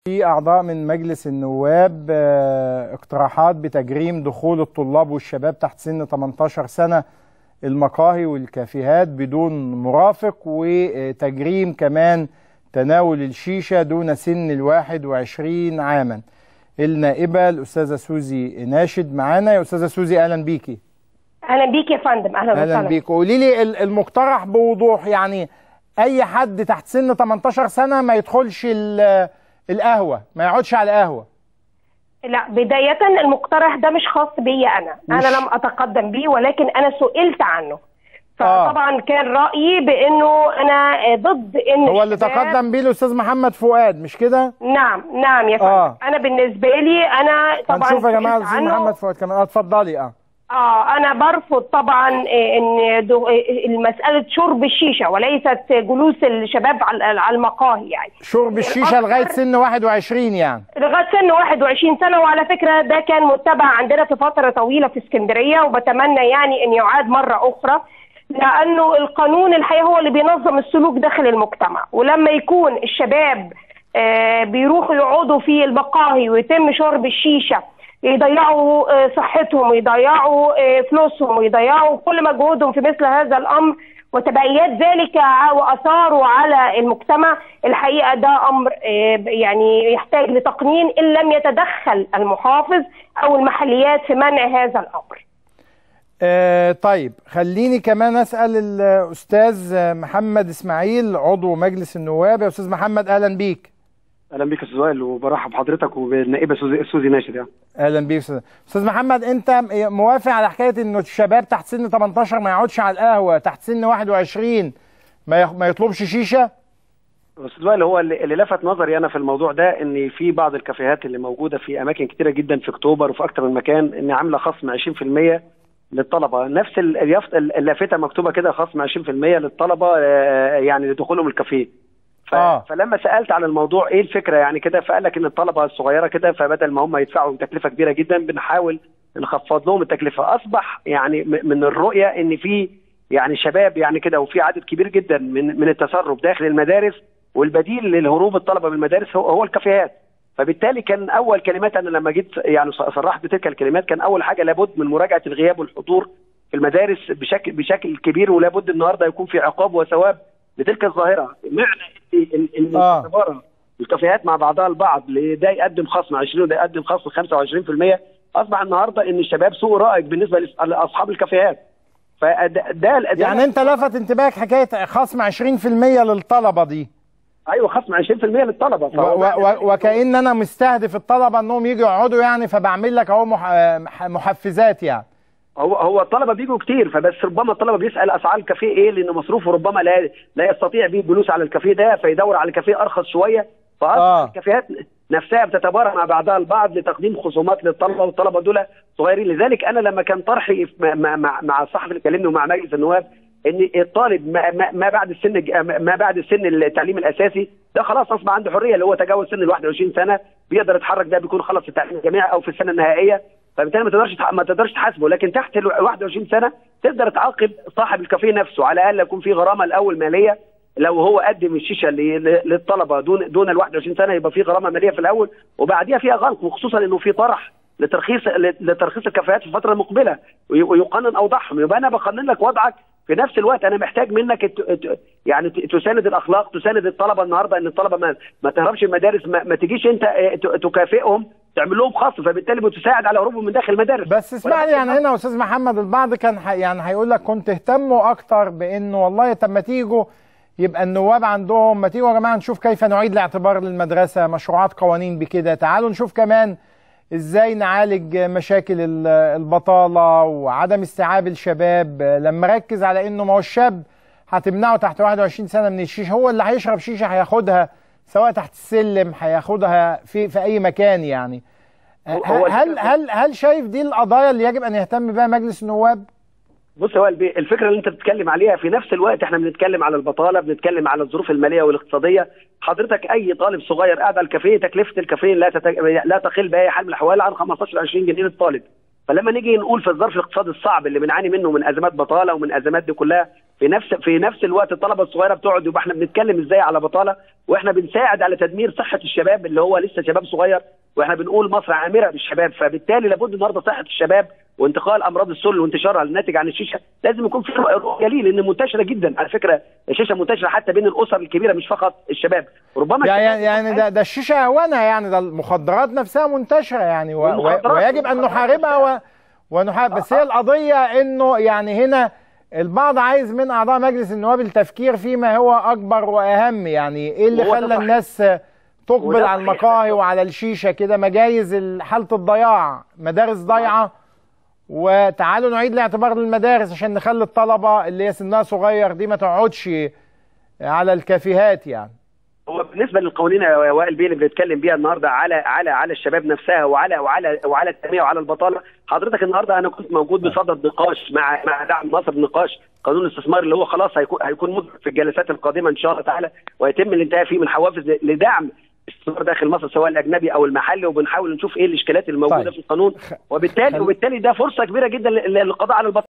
في أعضاء من مجلس النواب آه، اقتراحات بتجريم دخول الطلاب والشباب تحت سن 18 سنة المقاهي والكافيهات بدون مرافق وتجريم كمان تناول الشيشة دون سن الواحد وعشرين عاما النائبة الأستاذة سوزي ناشد معانا يا أستاذة سوزي أهلا بيكي اهلا بيك يا فندم اهلا أهلا وسهلا بيك قولي لي ال- المقترح بوضوح يعني أي حد تحت سن 18 سنة ما يدخلش ال- القهوة ما يقعدش على القهوة لا بداية المقترح ده مش خاص بيا انا مش- انا لم اتقدم بيه ولكن انا سئلت عنه آه. فطبعا كان رايي بانه انا ضد ان هو اللي الشباب- تقدم بيه الأستاذ محمد فؤاد مش كده؟ نعم نعم يا فندم آه. انا بالنسبه لي انا طبعا هنشوف يا جماعة سئلت الأستاذ عنه. محمد فؤاد كمان آه، اتفضلي اه اه انا برفض طبعا إيه، ان دو- إيه، مساله شرب الشيشه وليست جلوس الشباب على على المقاهي يعني شرب الشيشة لغاية سن 21 يعني لغايه سن 21 سنه وعلى فكره ده كان متبع عندنا في فتره طويله في اسكندريه وبتمنى يعني ان يعاد مره اخرى لانه القانون الحقيقه هو اللي بينظم السلوك داخل المجتمع ولما يكون الشباب آه، بيروحوا يقعدوا في المقاهي ويتم شرب الشيشه يضيعوا آه، صحتهم ويضيعوا آه، فلوسهم ويضيعوا كل مجهودهم في مثل هذا الامر وتبعيات ذلك ع- واثاره على المجتمع الحقيقه ده امر آه، يعني يحتاج لتقنين ان لم يتدخل المحافظ او المحليات في منع هذا الامر. آه طيب خليني كمان اسال الاستاذ محمد اسماعيل عضو مجلس النواب يا استاذ محمد اهلا بيك اهلا بيك يا استاذ وائل وبرحب بحضرتك وبالنائبه سوزي, سوزي ناشد يعني اهلا بيك استاذ استاذ محمد انت موافق على حكايه انه الشباب تحت سن 18 ما يقعدش على القهوه تحت سن 21 ما يخ... ما يطلبش شيشه استاذ وائل هو اللي, اللي لفت نظري انا في الموضوع ده ان في بعض الكافيهات اللي موجوده في اماكن كتيره جدا في اكتوبر وفي اكتر من مكان ان عامله خصم 20% للطلبه نفس ال- اليافطه اللافته مكتوبه كده خصم 20% للطلبه آه، يعني لدخولهم الكافيه ف... آه. فلما سالت عن الموضوع ايه الفكره يعني كده فقال لك ان الطلبه الصغيره كده فبدل ما هم يدفعوا تكلفه كبيره جدا بنحاول نخفض لهم التكلفه اصبح يعني م- من الرؤيه ان في يعني شباب يعني كده وفي عدد كبير جدا من من التسرب داخل المدارس والبديل للهروب الطلبه من المدارس هو, هو الكافيهات فبالتالي كان اول كلمات انا لما جيت يعني صرحت بتلك الكلمات كان اول حاجه لابد من مراجعه الغياب والحضور في المدارس بشكل بشكل كبير ولابد النهارده يكون في عقاب وثواب لتلك الظاهره معنى ان ان إن آه. اعتبار الكافيهات مع بعضها البعض ده يقدم خصم 20 وده يقدم خصم 25% اصبح النهارده ان الشباب سوء رائج بالنسبه لأص- لاصحاب الكافيهات فده ده ده- يعني انت لفت انتباهك حكايه خصم 20% للطلبه دي ايوه خصم 20% للطلبه و... فهو و... وكأن انا مستهدف الطلبه انهم يجوا يقعدوا يعني فبعمل لك اهو مح... مح- محفزات يعني هو هو الطلبه بيجوا كتير فبس ربما الطلبه بيسال اسعار الكافيه ايه لان مصروفه ربما لا لا يستطيع بيه الجلوس على الكافيه ده فيدور على الكافيه ارخص شويه فاصبح آه. الكافيهات نفسها بتتبارى مع بعضها البعض لتقديم خصومات للطلبه والطلبه دول صغيرين لذلك انا لما كان طرحي في- مع مع, مع الصحفي اللي كلمني ومع مجلس النواب ان الطالب ما, ما, ما بعد السن الج- ما بعد السن التعليم الاساسي ده خلاص اصبح عنده حريه اللي هو تجاوز سن ال 21 سنه بيقدر يتحرك ده بيكون خلص التعليم الجامعي او في السنه النهائيه فبالتالي ما تقدرش تح- ما تقدرش تحاسبه لكن تحت ال 21 سنه تقدر تعاقب صاحب الكافيه نفسه على الاقل يكون في غرامه الاول ماليه لو هو قدم الشيشه ل- ل- للطلبه دون دون ال 21 سنه يبقى في غرامه ماليه في الاول وبعديها فيها غلق وخصوصا انه في طرح لترخيص لترخيص الكفاءات في الفتره المقبله وي- ويقنن اوضاعهم يبقى انا بقنن لك وضعك في نفس الوقت انا محتاج منك الت- الت- يعني ت- تساند الاخلاق تساند الطلبه النهارده ان الطلبه ما, ما تهربش المدارس ما, ما تجيش انت اه، ت- تكافئهم تعمل لهم خصم فبالتالي بتساعد على هروبهم من داخل المدارس بس اسمع لي يعني هنا يا استاذ محمد البعض كان ح... يعني هيقول لك كنت اهتموا اكتر بانه والله طب ما تيجوا يبقى النواب عندهم ما تيجوا يا جماعه نشوف كيف نعيد الاعتبار للمدرسه مشروعات قوانين بكده تعالوا نشوف كمان ازاي نعالج مشاكل ال- البطاله وعدم استيعاب الشباب لما ركز على انه ما هو الشاب هتمنعه تحت 21 سنه من الشيشه هو اللي هيشرب شيشه هياخدها سواء تحت السلم هياخدها في في اي مكان يعني هو هل هل هل شايف دي القضايا اللي يجب ان يهتم بها مجلس النواب؟ بص هو البي- الفكره اللي انت بتتكلم عليها في نفس الوقت احنا بنتكلم على البطاله بنتكلم على الظروف الماليه والاقتصاديه حضرتك اي طالب صغير قاعد على الكافيه تكلفه الكافيه لا تت... لا تقل باي حال من الاحوال عن 15 20 جنيه للطالب فلما نيجي نقول في الظرف الاقتصادي الصعب اللي بنعاني منه من ازمات بطاله ومن ازمات دي كلها في نفس في نفس الوقت الطلبه الصغيره بتقعد يبقى احنا بنتكلم ازاي على بطاله واحنا بنساعد على تدمير صحه الشباب اللي هو لسه شباب صغير واحنا بنقول مصر عامره بالشباب فبالتالي لابد النهارده صحه الشباب وانتقال امراض السل وانتشارها الناتج عن الشيشه لازم يكون في رؤيه ليه لان منتشره جدا على فكره الشيشه منتشره حتى بين الاسر الكبيره مش فقط الشباب ربما يعني يعني ده ده الشيشه هوانها يعني ده المخدرات نفسها منتشره يعني و... و... ويجب ان نحاربها و... ونحارب بس هي القضيه انه يعني هنا البعض عايز من اعضاء مجلس النواب التفكير فيما هو اكبر واهم يعني ايه اللي خلى الناس تقبل على المقاهي وعلى الشيشه كده مجايز حاله الضياع مدارس ضايعه وتعالوا نعيد الاعتبار للمدارس عشان نخلي الطلبه اللي هي سنها صغير دي ما تقعدش على الكافيهات يعني هو بالنسبه للقوانين يا وائل بيه اللي بنتكلم بيها النهارده على على على الشباب نفسها وعلى وعلى وعلى التنميه وعلى البطاله حضرتك النهارده انا كنت موجود بصدد نقاش مع مع دعم مصر نقاش قانون الاستثمار اللي هو خلاص هيكون هيكون مدرك في الجلسات القادمه ان شاء الله تعالى ويتم الانتهاء فيه من حوافز لدعم الاستثمار داخل مصر سواء الاجنبي او المحلي وبنحاول نشوف ايه الاشكالات الموجوده طيب. في القانون وبالتالي وبالتالي ده فرصه كبيره جدا للقضاء على البطاله